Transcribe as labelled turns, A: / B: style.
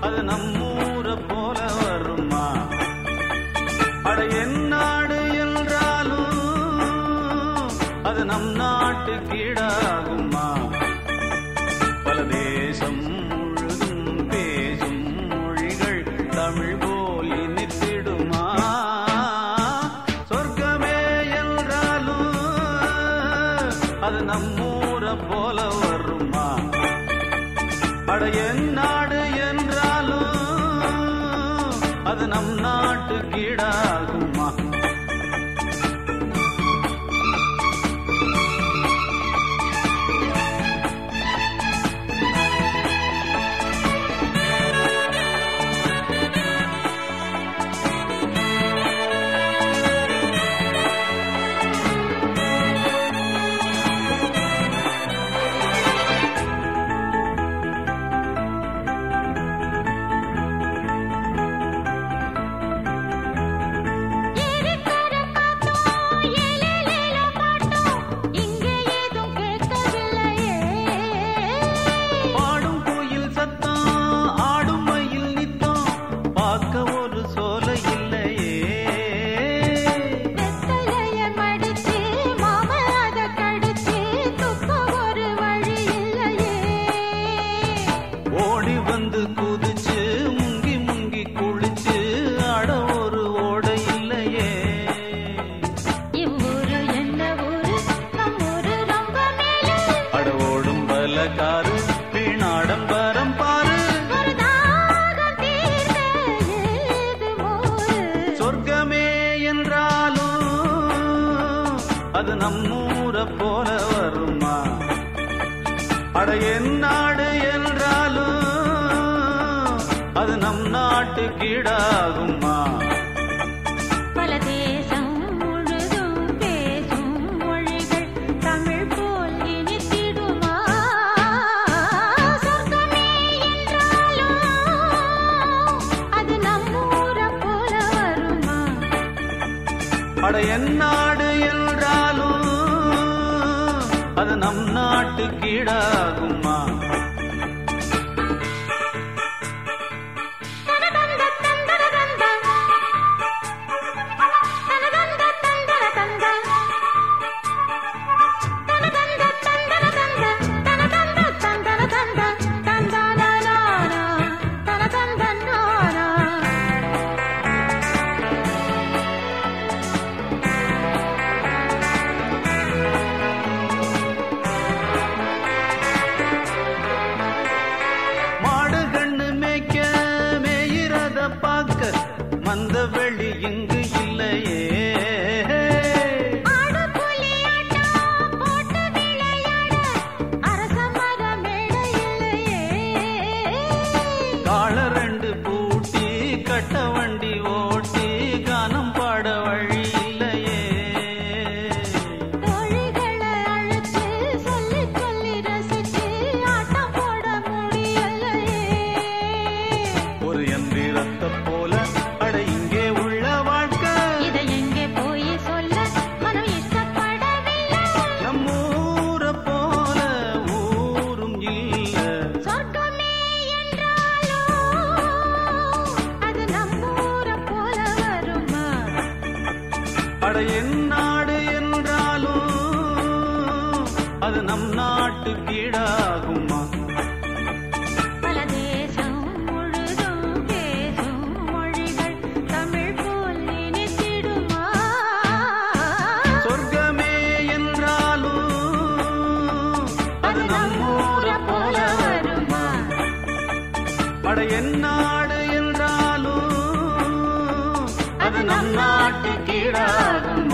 A: அது நம்மூர போல வருமா அட எந்நாடு என்றாலும் அது நம் நாட்டு கீழாகுமா பல தேசம் முழுதும் பேசும் மொழிகள் தமிழ் போல் இனித்திடுமா சொர்க்கமே என்றாலும் அது நம்மூர போல வருமா அட என் நாடு என்றாலும் அது நம் நாட்டு கீழாகுமா
B: ஏரிக்கர காத்தோம் ஏலேலேல பாட்டோம் இங்கே ஏதும் கேட்கவில்லையே
A: பாடும் கோயில் சத்தம் ஆடும் மயில் நித்தம் பார்க்க ஒரு சோலை இல்லையே
B: வெத்தலைய மடிச்சு மாம அத கடிச்சு துப்ப ஒரு வழி இல்லையே
A: ஓடி வந்து குதிச்சு முங்கி முங்கி குளிச்சு அட ஒரு ஓடை இல்லையே
B: இவ்வூரு என்ன ஊரு நம் ஊரு ரொம்ப மேலே
A: அட ஓடும் பலகாரு வீணாடம்பரம் பாரு
B: ஒரு தாகம் தீர்க்க ஏது மோரு
A: சொர்க்கமே என்றாலும் அது நம்மூர போல வருமா அட என் நாடு என்றாலும் அது நம் நாட்டு கீழாகுமா
B: பல தேசம் முழுதும் பேசும் மொழிகள் தமிழ் போல் இனித்திடுமா சொர்க்கமே என்றாலும் அது நம்மூர போல வருமா
A: அட என் நாடு என்றாலும் அது நம் நாட்டு கீழாகுமா
B: தனதந்த தந்தர தந்த தனதந்த தந்தர தந்த தனதந்த தந்தர தந்த தனதந்த தந்தர தந்த தந்தானானா தனதந்தனானா
A: மாடு கண்ணு மேய்க்க மேயிறத பார்க்க மந்த வெளி இங்கு இல்லையே
B: ஆடு புலி ஆட்டம் போட்டு விளையாட அரச மர மேடை இல்லையே
A: கால ரெண்டு பூட்டி கட்ட வண்டி ஓட்டி கானம் பாட வழி இல்லையே
B: தோழிகளை அழைச்சு சொல்லி சொல்லி ரசிச்சு ஆட்டம் போட முடியலையே
A: ஒரு எந்திரத்தை போல அட இங்கே உள்ள வாழ்க்கை
B: இதை எங்கே போய் சொல்ல மனம் இஷ்டப்படவில்லை
A: நம்மூர போல ஊரும் இல்ல
B: சொர்க்கமே என்றாலும் அது நம்மூர போல வருமா
A: அட என் நாடு என்றாலும் அது நம் நாட்டு கீழாகுமா
B: பல தேசம் முழுதும் பேசும் மொழிகள் தமிழ் போல் இனித்திடுமா
A: சொர்க்கமே என்றாலும் அது நம்மூர போல வருமா அட என் நாடு என்றாலும் அது நம் நாட்டு கீழாகுமா